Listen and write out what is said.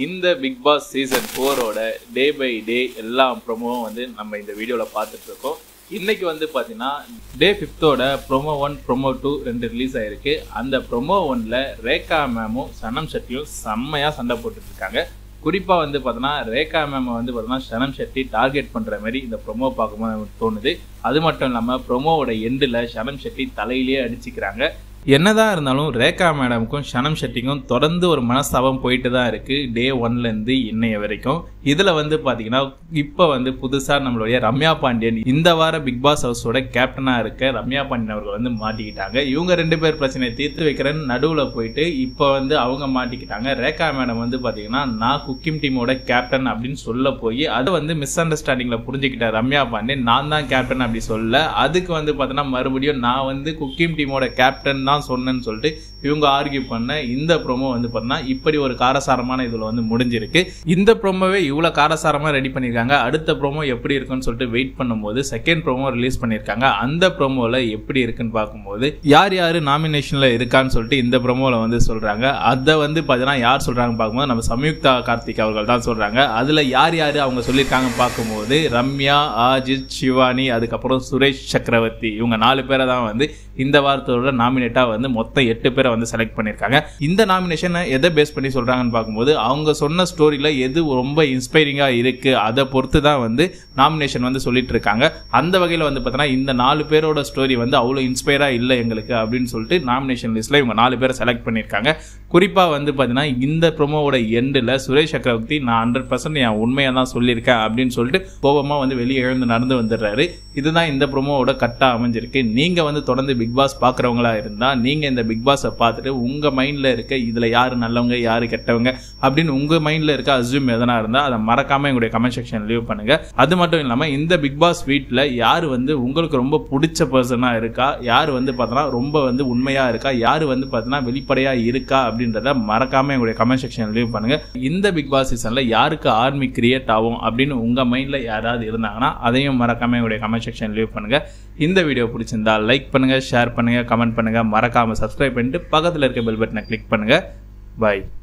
இந்த big Boss season ஃபோரோட day by day எல்லா ப்ரொமோவும் வந்து நம்ம இந்த வீடியோவில் பார்த்துட்டு இருக்கோம் இன்னைக்கு வந்து பார்த்தீங்கன்னா டே ஃபிஃப்த்தோட ப்ரொமோ ஒன் ப்ரொமோ டூ ரெண்டு ரிலீஸ் ஆயிருக்கு அந்த ப்ரொமோ ஒன்ல ரேகா மேமும் சனம் ஷெட்டியும் செம்மையாக சண்டை போட்டுட்டு இருக்காங்க குறிப்பாக வந்து பார்த்தோன்னா ரேகா மேமை வந்து பார்த்தோன்னா சனம் ஷெட்டி டார்கெட் பண்ணுற மாதிரி இந்த ப்ரொமோ பார்க்கும்போது நமக்கு தோணுது அது மட்டும் இல்லாமல் ப்ரொமோவோட எண்டில் சனம் ஷெட்டி தலையிலேயே அடிச்சுக்கிறாங்க என்னதான் இருந்தாலும் ரேகா மேடமுக்கும் ஷனம் ஷெட்டிக்கும் தொடர்ந்து ஒரு மனஸ்தாபம் போயிட்டு தான் இருக்கு டே ஒன்லேருந்து இன்னைய வரைக்கும் இதில் வந்து பார்த்தீங்கன்னா இப்போ வந்து புதுசாக நம்மளுடைய ரம்யா பாண்டியன் இந்த வார பிக் பாஸ் ஹவுஸோட கேப்டனாக இருக்க ரம்யா பாண்டியன் அவர்கள் வந்து மாட்டிக்கிட்டாங்க இவங்க ரெண்டு பேர் பிரச்சனையை தீர்த்து வைக்கிறேன்னு நடுவில் போயிட்டு இப்போ வந்து அவங்க மாட்டிக்கிட்டாங்க ரேகா மேடம் வந்து பார்த்தீங்கன்னா நான் குக்கிங் டீமோட கேப்டன் அப்படின்னு சொல்ல போய் அதை வந்து மிஸ் அண்டர்ஸ்டாண்டிங்கில் புரிஞ்சுக்கிட்ட ரம்யா பாண்டியன் நான் தான் கேப்டன் அப்படி சொல்ல அதுக்கு வந்து பார்த்தீங்கன்னா மறுபடியும் நான் வந்து குக்கிங் டீமோட கேப்டன் தான் சொன்னேன்னு சொல்லிட்டு இவங்க ஆர்கியூ பண்ண இந்த ப்ரோமோ வந்து பார்த்தீங்கன்னா இப்படி ஒரு காரசாரமான இதில் வந்து முடிஞ்சிருக்கு இந்த ப்ரோமோவே இவ்வளோ காரசாரமாக ரெடி பண்ணியிருக்காங்க அடுத்த ப்ரோமோ எப்படி இருக்குன்னு சொல்லிட்டு வெயிட் பண்ணும்போது செகண்ட் ப்ரோமோ ரிலீஸ் பண்ணியிருக்காங்க அந்த ப்ரோமோவில் எப்படி இருக்குன்னு பார்க்கும்போது யார் யார் நாமினேஷனில் இருக்கான்னு சொல்லிட்டு இந்த ப்ரோமோவில் வந்து சொல்கிறாங்க அதை வந்து பார்த்தீங்கன்னா யார் சொல்கிறாங்க பார்க்கும்போது நம்ம சம்யுக்தா கார்த்திக் அவர்கள் தான் சொல்கிறாங்க அதில் யார் யார் அவங்க சொல்லியிருக்காங்க பார்க்கும்போது ரம்யா ஆஜித் சிவானி அதுக்கப்புறம் சுரேஷ் சக்கரவர்த்தி இவங்க நாலு பேரை தான் வந்து இந்த வாரத்தோட நாமினேட்டாக வந்து மொத்தம் எட்டு பேரை வந்து செலக்ட் பண்ணியிருக்காங்க இந்த நாமினேஷனை எதை பேஸ் பண்ணி சொல்கிறாங்கன்னு பார்க்கும்போது அவங்க சொன்ன ஸ்டோரியில் எது ரொம்ப இன்ஸ்பைரிங்காக இருக்குது அதை பொறுத்து தான் வந்து நாமினேஷன் வந்து சொல்லிட்டு இருக்காங்க அந்த வகையில் வந்து பார்த்தோன்னா இந்த நாலு பேரோட ஸ்டோரி வந்து அவ்வளோ இன்ஸ்பைராக இல்லை எங்களுக்கு அப்படின்னு சொல்லிட்டு நாமினேஷன் லிஸ்ட்டில் இவங்க நாலு பேரை செலக்ட் பண்ணியிருக்காங்க குறிப்பாக வந்து பார்த்தீங்கன்னா இந்த ப்ரொமோவோட எண்டில் சுரேஷ் சக்கரவர்த்தி நான் ஹண்ட்ரட் பர்சன்ட் என் உண்மையாக தான் சொல்லியிருக்கேன் அப்படின்னு சொல்லிட்டு கோபமாக வந்து வெளியே எழுந்து நடந்து வந்துடுறாரு இதுதான் இந்த ப்ரொமோவோட கட்டாக அமைஞ்சிருக்கு நீங்கள் வந்து தொடர்ந்து பிக் பாஸ் பார்க்குறவங்களா இருந்தால் நீங்கள் இந்த பிக் பாஸை பார்த்துட்டு உங்கள் மைண்டில் இருக்க இதில் யார் நல்லவங்க யார் கெட்டவங்க அப்படின்னு உங்கள் மைண்டில் இருக்க அஸ்யூம் எதனா இருந்தால் அதை மறக்காமல் எங்களுடைய கமெண்ட் செக்ஷன் லீவ் பண்ணுங்கள் அது மட்டும் இல்லாமல் இந்த பிக் பாஸ் வீட்டில் யார் வந்து உங்களுக்கு ரொம்ப பிடிச்ச பர்சனாக இருக்கா யார் வந்து பார்த்தோன்னா ரொம்ப வந்து உண்மையாக இருக்கா யார் வந்து பார்த்தோன்னா வெளிப்படையாக இருக்கா அப்படின்றத மறக்காமல் எங்களுடைய கமெண்ட் செக்ஷன் லீவ் பண்ணுங்கள் இந்த பிக் பாஸ் சீசனில் யாருக்கு ஆர்மி கிரியேட் ஆகும் அப்படின்னு உங்கள் மைண்டில் யாராவது இருந்தாங்கன்னா அதையும் மறக்காமல் எங்களுடைய கமெண்ட் செக்ஷன் லீவ் பண்ணுங்கள் இந்த வீடியோ பிடிச்சிருந்தா லைக் பண்ணுங்கள் ஷேர் பண்ணுங்கள் கமெண்ட் பண்ணுங்கள் மறக்காமல் சப்ஸ்கிரைப் பண்ணிட்டு பக்கத்தில் இருக்க பெல் பட்டனை கிளிக் பண்ணுங்கள் பாய்